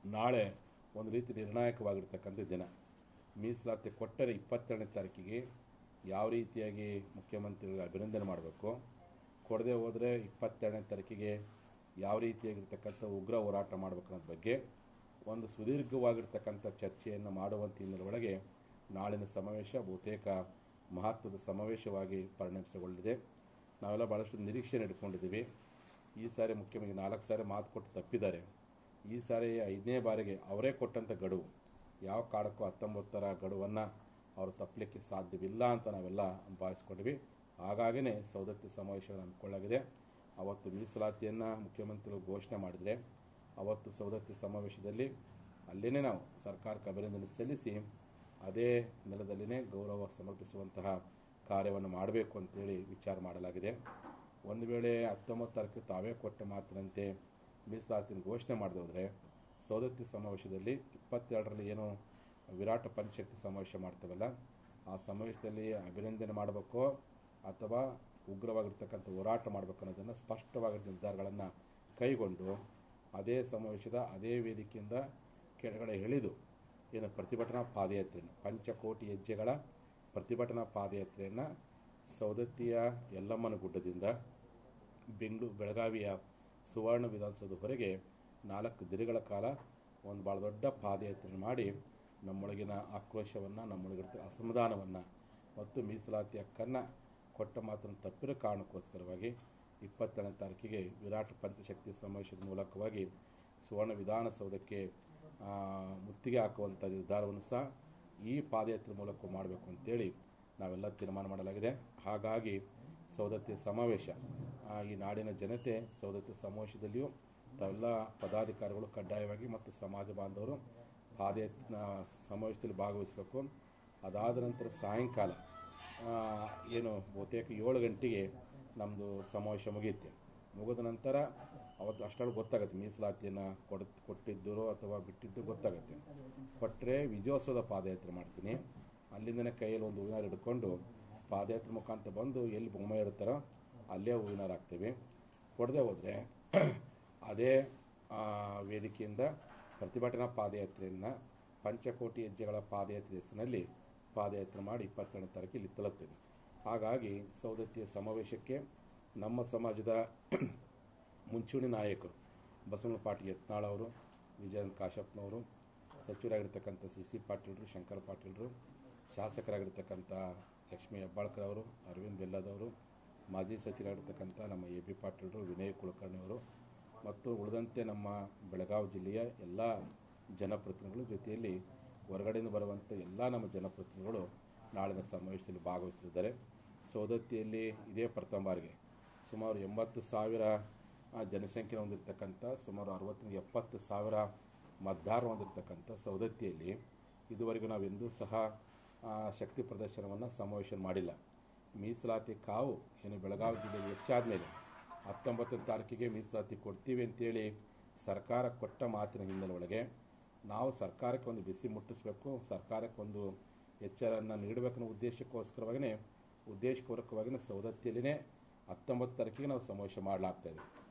ನಾಳೆ ಒಂದು ರೀತಿ ನಿರ್ಣಾಯಕವಾಗಿರ್ತಕ್ಕಂಥ ದಿನ ಮೀಸಲಾತಿ ಕೊಟ್ಟರೆ ಇಪ್ಪತ್ತೆರಡನೇ ತಾರೀಕಿಗೆ ಯಾವ ರೀತಿಯಾಗಿ ಮುಖ್ಯಮಂತ್ರಿಗಳಿಗೆ ಅಭಿನಂದನೆ ಮಾಡಬೇಕು ಕೊಡದೆ ಹೋದರೆ ಇಪ್ಪತ್ತೆರಡನೇ ತಾರೀಕಿಗೆ ಯಾವ ರೀತಿಯಾಗಿರ್ತಕ್ಕಂಥ ಉಗ್ರ ಹೋರಾಟ ಮಾಡಬೇಕು ಅನ್ನೋದ್ರ ಬಗ್ಗೆ ಒಂದು ಸುದೀರ್ಘವಾಗಿರ್ತಕ್ಕಂಥ ಚರ್ಚೆಯನ್ನು ಮಾಡುವಂಥ ಹಿನ್ನೆಲೆಯೊಳಗೆ ನಾಳಿನ ಸಮಾವೇಶ ಬಹುತೇಕ ಮಹತ್ವದ ಸಮಾವೇಶವಾಗಿ ಪರಿಣಮಿಸಿಕೊಳ್ಳಿದೆ ನಾವೆಲ್ಲ ಭಾಳಷ್ಟು ನಿರೀಕ್ಷೆ ಇಟ್ಕೊಂಡಿದ್ದೀವಿ ಈ ಸಾರಿ ಮುಖ್ಯಮಂತ್ರಿ ನಾಲ್ಕು ಸಾರಿ ಮಾತು ಕೊಟ್ಟು ತಪ್ಪಿದ್ದಾರೆ ಈ ಸಾರಿ ಐದನೇ ಬಾರಿಗೆ ಅವರೇ ಕೊಟ್ಟಂಥ ಗಡುವು ಯಾವ ಕಾರಣಕ್ಕೂ ಹತ್ತೊಂಬತ್ತರ ಗಡುವನ್ನು ಅವರು ತಪ್ಪಲಿಕ್ಕೆ ಸಾಧ್ಯವಿಲ್ಲ ಅಂತ ನಾವೆಲ್ಲ ಭಾವಿಸ್ಕೊಂಡ್ವಿ ಹಾಗಾಗಿನೇ ಸೌದತ್ತಿ ಸಮಾವೇಶವನ್ನು ಹಮ್ಮಿಕೊಳ್ಳಲಾಗಿದೆ ಅವತ್ತು ಮೀಸಲಾತಿಯನ್ನು ಮುಖ್ಯಮಂತ್ರಿಗಳು ಘೋಷಣೆ ಮಾಡಿದರೆ ಅವತ್ತು ಸೌದತ್ತಿ ಸಮಾವೇಶದಲ್ಲಿ ಅಲ್ಲಿನೇ ನಾವು ಸರ್ಕಾರಕ್ಕೆ ಅಭಿನಂದನೆ ಸಲ್ಲಿಸಿ ಅದೇ ನೆಲದಲ್ಲಿನೇ ಗೌರವ ಸಮರ್ಪಿಸುವಂತಹ ಕಾರ್ಯವನ್ನು ಮಾಡಬೇಕು ಅಂತೇಳಿ ವಿಚಾರ ಮಾಡಲಾಗಿದೆ ಒಂದು ವೇಳೆ ಹತ್ತೊಂಬತ್ತು ತಾರೀಕು ತಾವೇ ಕೊಟ್ಟ ಮಾತಿನಂತೆ ಮೀಸಲಾತಿನ ಘೋಷಣೆ ಮಾಡದೆ ಹೋದರೆ ಸೌದತ್ತಿ ಸಮಾವೇಶದಲ್ಲಿ ಇಪ್ಪತ್ತೆರಡರಲ್ಲಿ ಏನು ವಿರಾಟ ಪಂಚಶಕ್ತಿ ಸಮಾವೇಶ ಮಾಡ್ತೇವಲ್ಲ ಆ ಸಮಾವೇಶದಲ್ಲಿ ಅಭಿನಂದನೆ ಮಾಡಬೇಕೋ ಅಥವಾ ಉಗ್ರವಾಗಿರ್ತಕ್ಕಂಥ ಹೋರಾಟ ಮಾಡಬೇಕು ಅನ್ನೋದನ್ನು ಸ್ಪಷ್ಟವಾಗಿ ನಿರ್ಧಾರಗಳನ್ನು ಕೈಗೊಂಡು ಅದೇ ಸಮಾವೇಶದ ಅದೇ ವೇದಿಕೆಯಿಂದ ಕೆಳಗಡೆ ಇಳಿದು ಏನು ಪ್ರತಿಭಟನಾ ಪಾದಯಾತ್ರೆಯನ್ನು ಪಂಚಕೋಟಿ ಹೆಜ್ಜೆಗಳ ಪ್ರತಿಭಟನಾ ಪಾದಯಾತ್ರೆಯನ್ನು ಸೌದತ್ತಿಯ ಯಲ್ಲಮ್ಮನ ಗುಡ್ಡದಿಂದ ಬೆಂಗಳೂರು ಬೆಳಗಾವಿಯ ಸುವರ್ಣ ವಿಧಾನಸೌಧ ಹೊರಗೆ ನಾಲ್ಕು ದಿನಗಳ ಕಾಲ ಒಂದು ಭಾಳ ದೊಡ್ಡ ಪಾದಯಾತ್ರೆ ಮಾಡಿ ನಮ್ಮೊಳಗಿನ ಆಕ್ರೋಶವನ್ನು ನಮ್ಮೊಳಗಿನ ಅಸಮಾಧಾನವನ್ನು ಮತ್ತು ಮೀಸಲಾತಿ ಹಕ್ಕನ್ನು ಕೊಟ್ಟ ಮಾತನ್ನು ತಪ್ಪಿರೋ ಕಾರಣಕ್ಕೋಸ್ಕರವಾಗಿ ಇಪ್ಪತ್ತೆರಡನೇ ತಾರೀಕಿಗೆ ವಿರಾಟ್ ಪಂಚಶಕ್ತಿ ಸಮಾವೇಶದ ಮೂಲಕವಾಗಿ ಸುವರ್ಣ ವಿಧಾನಸೌಧಕ್ಕೆ ಆ, ಮುತ್ತಿಗೆ ಹಾಕುವಂಥ ನಿರ್ಧಾರವನ್ನು ಸಹ ಈ ಪಾದಯಾತ್ರೆ ಮೂಲಕ ಮಾಡಬೇಕು ಅಂತೇಳಿ ನಾವೆಲ್ಲ ತೀರ್ಮಾನ ಮಾಡಲಾಗಿದೆ ಹಾಗಾಗಿ ಸೌದತ್ತಿ ಸಮಾವೇಶ ಆ, ಈ ನಾಡಿನ ಜನತೆ ಸೌದತ್ತಿ ಸಮಾವೇಶದಲ್ಲಿಯೂ ತಾವೆಲ್ಲ ಪದಾಧಿಕಾರಿಗಳು ಕಡ್ಡಾಯವಾಗಿ ಮತ್ತು ಸಮಾಜ ಬಾಂಧವರು ಪಾದಯಾತ್ರೆ ಸಮಾವೇಶದಲ್ಲಿ ಭಾಗವಹಿಸಬೇಕು ಅದಾದ ನಂತರ ಸಾಯಂಕಾಲ ಆ, ಏನು ಬಹುತೇಕ ಏಳು ಗಂಟೆಗೆ ನಮ್ಮದು ಸಮಾವೇಶ ಮುಗಿಯುತ್ತೆ ಮುಗಿದ ನಂತರ ಅವತ್ತು ಅಷ್ಟರಲ್ಲಿ ಗೊತ್ತಾಗುತ್ತೆ ಮೀಸಲಾತಿಯನ್ನು ಕೊಡ ಕೊಟ್ಟಿದ್ದರು ಅಥವಾ ಬಿಟ್ಟಿದ್ದು ಗೊತ್ತಾಗುತ್ತೆ ಕೊಟ್ಟರೆ ವಿಜಯೋತ್ಸವದ ಪಾದಯಾತ್ರೆ ಮಾಡ್ತೀನಿ ಅಲ್ಲಿಂದನೇ ಕೈಯಲ್ಲಿ ಒಂದು ಹೂವಿನಾರ ಹಿಡ್ಕೊಂಡು ಪಾದಯಾತ್ರೆ ಮುಖಾಂತರ ಬಂದು ಎಲ್ಲಿ ಬೊಮ್ಮ ಇಡ್ತಾರೋ ಅಲ್ಲೇ ಹೂವಿನಾರ ಹಾಕ್ತೀವಿ ಕೊಡದೆ ಹೋದರೆ ಅದೇ ಆ, ವೇದಿಕೆಯಿಂದ ಪ್ರತಿಭಟನಾ ಪಾದಯಾತ್ರೆಯನ್ನು ಪಂಚಕೋಟಿ ಹೆಜ್ಜೆಗಳ ಪಾದಯಾತ್ರೆ ಹೆಸರಿನಲ್ಲಿ ಪಾದಯಾತ್ರೆ ಮಾಡಿ ಇಪ್ಪತ್ತೆರಡನೇ ತಾರೀಕು ಇಲ್ಲಿ ತಲುಪ್ತೀವಿ ಹಾಗಾಗಿ ಸೌದತ್ತಿಯ ಸಮಾವೇಶಕ್ಕೆ ನಮ್ಮ ಸಮಾಜದ ಮುಂಚೂಣಿ ನಾಯಕರು ಬಸವಣ್ಣ ಪಾಟೀಲ್ ಯತ್ನಾಳ್ ಅವರು ವಿಜಯನ್ ಕಾಶಪ್ಪನವರು ಸಚಿವರಾಗಿರ್ತಕ್ಕಂಥ ಸಿ ಸಿ ಪಾಟೀಲ್ರು ಶಂಕರ ಪಾಟೀಲ್ರು ಶಾಸಕರಾಗಿರ್ತಕ್ಕಂಥ ಲಕ್ಷ್ಮೀ ಹೆಬ್ಬಾಳ್ಕರ್ ಅವರು ಅರವಿಂದ್ ಬೆಲ್ಲದವರು ಮಾಜಿ ಸಚಿವರಾಗಿರ್ತಕ್ಕಂಥ ನಮ್ಮ ಎ ಬಿ ಪಾಟೀಲ್ರು ವಿನಯ್ ಕುಲಕರ್ಣಿ ಅವರು ಮತ್ತು ಉಳಿದಂತೆ ನಮ್ಮ ಬೆಳಗಾವಿ ಜಿಲ್ಲೆಯ ಎಲ್ಲ ಜನಪ್ರತಿನಿಧಿಗಳ ಜೊತೆಯಲ್ಲಿ ಹೊರಗಡೆಯಿಂದ ಬರುವಂಥ ಎಲ್ಲ ನಮ್ಮ ಜನಪ್ರತಿನಿಧಿಗಳು ನಾಳಿನ ಸಮಾವೇಶದಲ್ಲಿ ಭಾಗವಹಿಸಲಿದ್ದಾರೆ ಸೌದತ್ತಿಯಲ್ಲಿ ಇದೇ ಪ್ರಥಮ ಬಾರಿಗೆ ಸುಮಾರು ಎಂಬತ್ತು ಸಾವಿರ ಆ, ಜನಸಂಖ್ಯೆ ಹೊಂದಿರತಕ್ಕಂಥ ಸುಮಾರು ಅರವತ್ತರಿಂದ ಎಪ್ಪತ್ತು ಸಾವಿರ ಮತದಾರ ಹೊಂದಿರತಕ್ಕಂಥ ಸೌದತ್ತಿಯಲ್ಲಿ ಇದುವರೆಗೂ ನಾವೆಂದೂ ಸಹ ಆ, ಶಕ್ತಿ ಪ್ರದರ್ಶನವನ್ನು ಸಮಾವೇಶ ಮಾಡಿಲ್ಲ ಮೀಸಲಾತಿ ಕಾವು ಏನು ಬೆಳಗಾವಿ ಜಿಲ್ಲೆಯಲ್ಲಿ ಹೆಚ್ಚಾದ ಮೇಲೆ ಹತ್ತೊಂಬತ್ತನೇ ತಾರೀಕಿಗೆ ಮೀಸಲಾತಿ ಕೊಡ್ತೀವಿ ಅಂತೇಳಿ ಸರ್ಕಾರ ಕೊಟ್ಟ ಮಾತಿನ ಹಿನ್ನೆಲೆ ಒಳಗೆ ನಾವು ಸರ್ಕಾರಕ್ಕೆ ಒಂದು ಬಿಸಿ ಮುಟ್ಟಿಸಬೇಕು ಸರ್ಕಾರಕ್ಕೆ ಒಂದು ಎಚ್ಚರನ್ನು ನೀಡಬೇಕನ್ನೋ ಉದ್ದೇಶಕ್ಕೋಸ್ಕರವಾಗಿಯೇ ಉದ್ದೇಶಪೂರ್ವಕವಾಗಿಯೇ ಸೌದತ್ತಿಯಲ್ಲಿನೇ ಹತ್ತೊಂಬತ್ತು ತಾರೀಕಿಗೆ ನಾವು ಸಮಾವೇಶ ಮಾಡಲಾಗ್ತಾ ಇದೆ